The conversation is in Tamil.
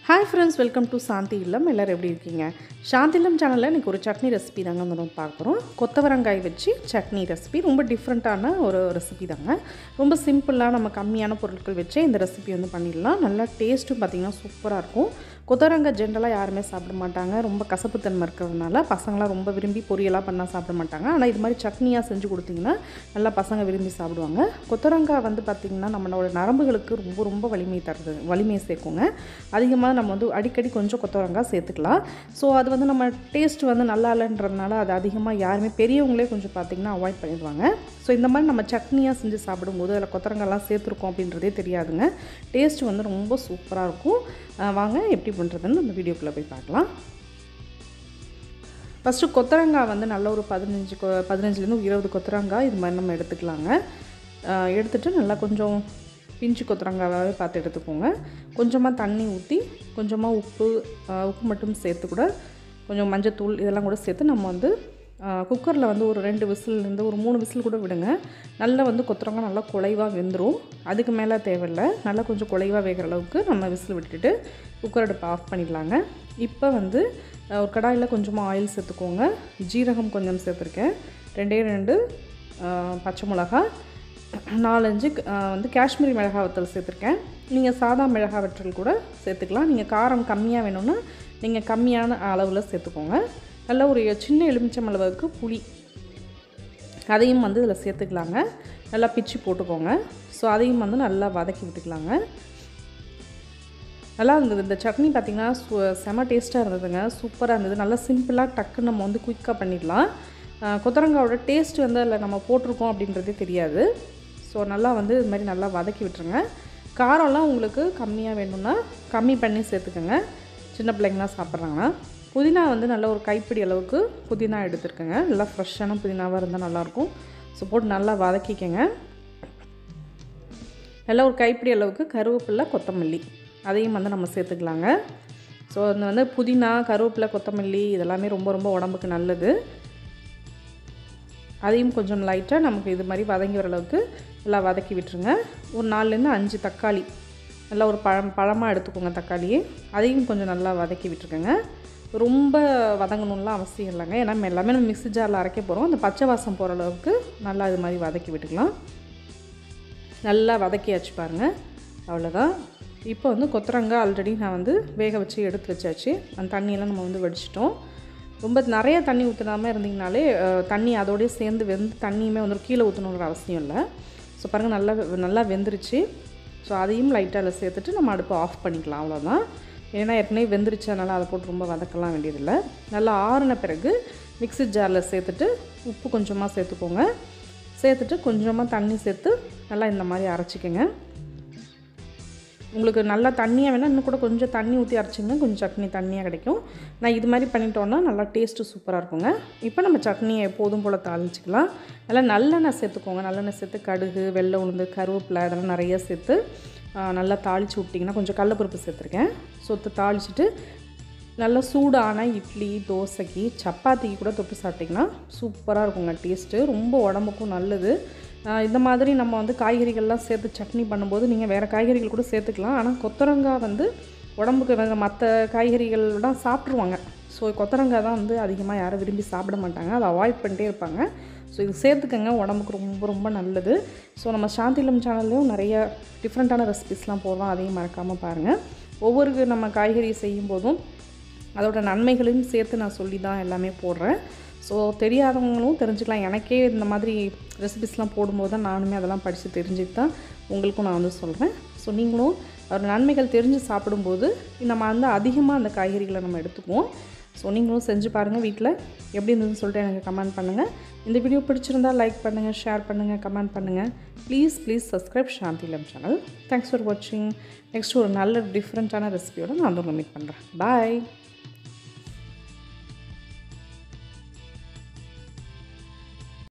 hi friends welcome to Shanthi Illam எல்லோரும் எப்படி இருக்கீங்க சாந்தி இல்லம் சேனலில் இன்றைக்கி ஒரு சட்னி ரெசிபி தாங்க வந்து நம்ம பார்க்குறோம் கொத்தவரங்காய் வச்சு சட்னி ரெசிபி ரொம்ப டிஃப்ரெண்ட்டான ஒரு ரெசிபி தாங்க ரொம்ப சிம்பிளாக நம்ம கம்மியான பொருட்கள் வச்சு இந்த ரெசிபி வந்து பண்ணிடலாம் நல்லா டேஸ்ட்டும் பார்த்திங்கன்னா சூப்பராக இருக்கும் கொத்தவரங்காய் ஜென்ரலாக யாருமே சாப்பிட மாட்டாங்க ரொம்ப கசப்புத்தன்மை இருக்கிறதுனால பசங்களாம் ரொம்ப விரும்பி பொரியலாக பண்ணால் சாப்பிட மாட்டாங்க ஆனால் இது மாதிரி சட்னியாக செஞ்சு கொடுத்தீங்கன்னா நல்லா பசங்க விரும்பி சாப்பிடுவாங்க கொத்தவரங்காய் வந்து பார்த்திங்கன்னா நம்மளோட நரம்புகளுக்கு ரொம்ப ரொம்ப வலிமை தருது வலிமை சேர்க்குங்க அதிகமாக நம்ம வந்து அடிக்கடி கொஞ்சம் கொத்தவரங்காய் சேர்த்துக்கலாம் ஸோ அது வந்து நம்ம டேஸ்ட் வந்து நல்லா இல்லைன்றதுனால அது அதிகமாக யாருமே பெரியவங்களே கொஞ்சம் பார்த்திங்கன்னா அவாய்ட் பண்ணிடுவாங்க ஸோ இந்த மாதிரி நம்ம சட்னியாக செஞ்சு சாப்பிடும்போது அதில் கொத்தரங்காய்லாம் சேர்த்துருக்கோம் அப்படின்றதே தெரியாதுங்க டேஸ்ட் வந்து ரொம்ப சூப்பராக இருக்கும் அஹ் வாங்க எப்படி பண்ணுறதுன்னு நம்ம வீடியோக்குள்ளே போய் பார்க்கலாம் ஃபஸ்ட்டு கொத்தரங்காய் வந்து நல்ல ஒரு பதினஞ்சு கொ பதினஞ்சுலேருந்து இருபது கொத்தரங்காய் இது மாதிரி நம்ம எடுத்துக்கலாங்க அஹ் எடுத்துட்டு நல்லா கொஞ்சம் பிஞ்சு கொத்தரங்காவே பார்த்து எடுத்துக்கோங்க கொஞ்சமாக தண்ணி ஊற்றி கொஞ்சமாக உப்பு அஹ் உப்பு மட்டும் சேர்த்து கூட கொஞ்சம் மஞ்சத்தூள் இதெல்லாம் கூட சேர்த்து நம்ம வந்து குக்கரில் வந்து ஒரு ரெண்டு விசில்லேருந்து ஒரு மூணு விசில் கூட விடுங்க நல்லா வந்து கொத்தரங்காய் நல்லா குலைவாக வெந்துடும் அதுக்கு மேலே தேவையில்லை நல்லா கொஞ்சம் குலைவாக வேகிற அளவுக்கு நம்ம விசில் விட்டுட்டு குக்கர் அடுப்பை ஆஃப் பண்ணிடலாங்க இப்போ வந்து அஹ், ஒரு கடாயில் கொஞ்சமாக ஆயில் சேர்த்துக்கோங்க ஜீரகம் கொஞ்சம் சேர்த்துருக்கேன் ரெண்டே ரெண்டு அஹ், பச்சை மிளகா நாலஞ்சு அஹ், வந்து காஷ்மீரி மிளகா வத்தல் சேர்த்துருக்கேன் நீங்கள் சாதா மிளகா வற்றல் கூட சேர்த்துக்கலாம் நீங்கள் காரம் கம்மியாக வேணும்னா நீங்கள் கம்மியான அளவில் சேர்த்துக்கோங்க நல்ல ஒரு சின்ன எலுமிச்சம் அளவுக்கு புளி அதையும் வந்து இதில் சேர்த்துக்கலாங்க நல்லா பிச்சு போட்டுக்கோங்க ஸோ அதையும் வந்து நல்லா வதக்கி விட்டுக்கலாங்க நல்லா இருந்தது இந்த சட்னி பார்த்திங்கன்னா சு செம டேஸ்ட்டாக இருந்ததுங்க சூப்பராக இருந்தது நல்லா சிம்பிளாக டக்குன்னு நம்ம வந்து குயிக்காக பண்ணிடலாம் அஹ் கொத்தரங்காயோட டேஸ்ட் வந்து அதில் நம்ம போட்டிருக்கோம் அப்படின்றதே தெரியாது ஸோ நல்லா வந்து இது மாதிரி நல்லா வதக்கி விட்டுருங்க காரம்லாம் உங்களுக்கு கம்மியாக வேணும்னா கம்மி பண்ணி சேர்த்துக்கோங்க சின்ன பிள்ளைங்களாம் சாப்பிட்றாங்கன்னா புதினா வந்து நல்ல ஒரு கைப்பிடி அளவுக்கு புதினா எடுத்துருக்கேங்க நல்லா ஃப்ரெஷ்ஷான புதினாவாக இருந்தால் நல்லாயிருக்கும் ஸோ போட்டு நல்லா வதக்கிக்கங்க நல்லா ஒரு கைப்பிடி அளவுக்கு கருவேப்பிலை கொத்தமல்லி அதையும் வந்து நம்ம சேர்த்துக்கலாங்க ஸோ அந்த வந்து புதினா கருவேப்பிலை கொத்தமல்லி இதெல்லாமே ரொம்ப ரொம்ப உடம்புக்கு நல்லது அதையும் கொஞ்சம் லைட்டாக நமக்கு இது மாதிரி வதங்கி வர அளவுக்கு நல்லா வதக்கி விட்டுருங்க ஒரு நாலுலேருந்து அஞ்சு தக்காளி நல்லா ஒரு பழம் பழமாக எடுத்துக்கோங்க தக்காளியே அதையும் கொஞ்சம் நல்லா வதக்கி விட்டுருக்கேங்க ரொம்ப வதங்கணும்லாம் அவசியம் இல்லைங்க ஏன்னா நம்ம எல்லாமே நம்ம மிக்ஸி ஜாரில் அரைக்க போகிறோம் அந்த பச்சை வாசம் போகிற அளவுக்கு நல்லா இது மாதிரி வதக்கி விட்டுக்கலாம் நல்லா வதக்கியாச்சு பாருங்கள் அவ்வளோதான் இப்போ வந்து கொத்தரங்காய் ஆல்ரெடி நான் வந்து வேக வச்சு எடுத்து வச்சாச்சு அந்த தண்ணியெல்லாம் நம்ம வந்து வடிச்சிட்டோம் ரொம்ப நிறைய தண்ணி ஊற்றினாமல் இருந்தீங்கனாலே அஹ், தண்ணி அதோடய சேர்ந்து வெந்து தண்ணியுமே வந்து கீழே ஊற்றணுங்கிற அவசியம் இல்லை ஸோ பாருங்கள் நல்லா நல்லா வெந்துருச்சு ஸோ அதையும் லைட்டாக அதில் சேர்த்துட்டு நம்ம அடுப்பை ஆஃப் பண்ணிக்கலாம் அவ்வளோதான் ஏன்னா ஏற்கனவே வெந்துருச்சு அதனால் அதை போட்டு ரொம்ப வதக்கலாம் வேண்டியதில்லை நல்லா ஆறின பிறகு மிக்ஸி ஜாரில் சேர்த்துட்டு உப்பு கொஞ்சமாக சேர்த்துக்கோங்க சேர்த்துட்டு கொஞ்சமாக தண்ணி சேர்த்து நல்லா இந்த மாதிரி அரைச்சிக்கோங்க உங்களுக்கு நல்லா தண்ணியாக வேணால் இன்னும் கூட கொஞ்சம் தண்ணி ஊற்றி அரைச்சிங்கன்னா கொஞ்சம் சட்னி தண்ணியாக கிடைக்கும் நான் இது மாதிரி பண்ணிட்டோன்னா நல்லா டேஸ்ட்டு சூப்பராக இருக்குங்க இப்போ நம்ம சட்னியை எப்போதும் போல் தாளிச்சிக்கலாம் நல்லா நல்லெண்ணெய் சேர்த்துக்கோங்க நல்லெண்ணெய் சேர்த்து கடுகு வெள்ளை உளுந்து கருவேப்பிலை அதெல்லாம் நிறைய சேர்த்து ஆ, நல்லா தாளித்து விட்டிங்கன்னா கொஞ்சம் கடலப்பருப்பு சேர்த்துருக்கேன் சொத்து தாளிச்சிட்டு நல்லா சூடான இட்லி தோசைக்கு சப்பாத்திக்கு கூட தொட்டு சாப்பிட்டிங்கன்னா சூப்பராக இருக்குங்க டேஸ்ட்டு ரொம்ப உடம்புக்கும் நல்லது ஆஹ் இந்த மாதிரி நம்ம வந்து காய்கறிகள்லாம் சேர்த்து சட்னி பண்ணும்போது நீங்கள் வேறு காய்கறிகள் கூட சேர்த்துக்கலாம் ஆனால் கொத்தரங்காய் வந்து உடம்புக்கு வேறு மற்ற காய்கறிகள்லாம் சாப்பிட்ருவாங்க ஸோ கொத்தரங்காய் தான் வந்து அதிகமாக யாரும் விரும்பி சாப்பிட மாட்டாங்க அதை அவாய்ட் பண்ணிட்டே இருப்பாங்க ஸோ இது சேர்த்துக்கங்க உடம்புக்கு ரொம்ப ரொம்ப நல்லது ஸோ நம்ம சாந்திலம் சேனல்லையும் நிறைய டிஃப்ரெண்ட்டான ரெசிபிஸ்லாம் போடுறோம் அதையும் மறக்காமல் பாருங்கள் ஒவ்வொரு நம்ம காய்கறி செய்யும் போதும் அதோட நன்மைகளையும் சேர்த்து நான் சொல்லி தான் எல்லாமே போடுறேன் ஸோ தெரியாதவங்களும் தெரிஞ்சுக்கலாம் எனக்கே இந்த மாதிரி ரெசிபிஸ்லாம் போடும்போது தான் நானுமே அதெல்லாம் படித்து தெரிஞ்சுட்டு தான் உங்களுக்கும் நான் வந்து சொல்கிறேன் ஸோ நீங்களும் அதோட நன்மைகள் தெரிஞ்சு சாப்பிடும்போது நம்ம வந்து அதிகமாக அந்த காய்கறிகளை நம்ம எடுத்துக்குவோம் ஸோ நீங்களும் செஞ்சு பாருங்கள் வீட்டில் எப்படி இருந்ததுன்னு சொல்லிட்டு எனக்கு கமெண்ட் பண்ணுங்கள் இந்த வீடியோ பிடிச்சிருந்தா லைக் பண்ணுங்கள் ஷேர் பண்ணுங்கள் கமெண்ட் பண்ணுங்கள் please please subscribe Shanthilam channel thanks for வாட்சிங் நெக்ஸ்ட் ஒரு நல்ல டிஃப்ரெண்ட்டான ரெசிபியோட நான் வந்து உங்களை மீட் பண்ணுறேன் பாய்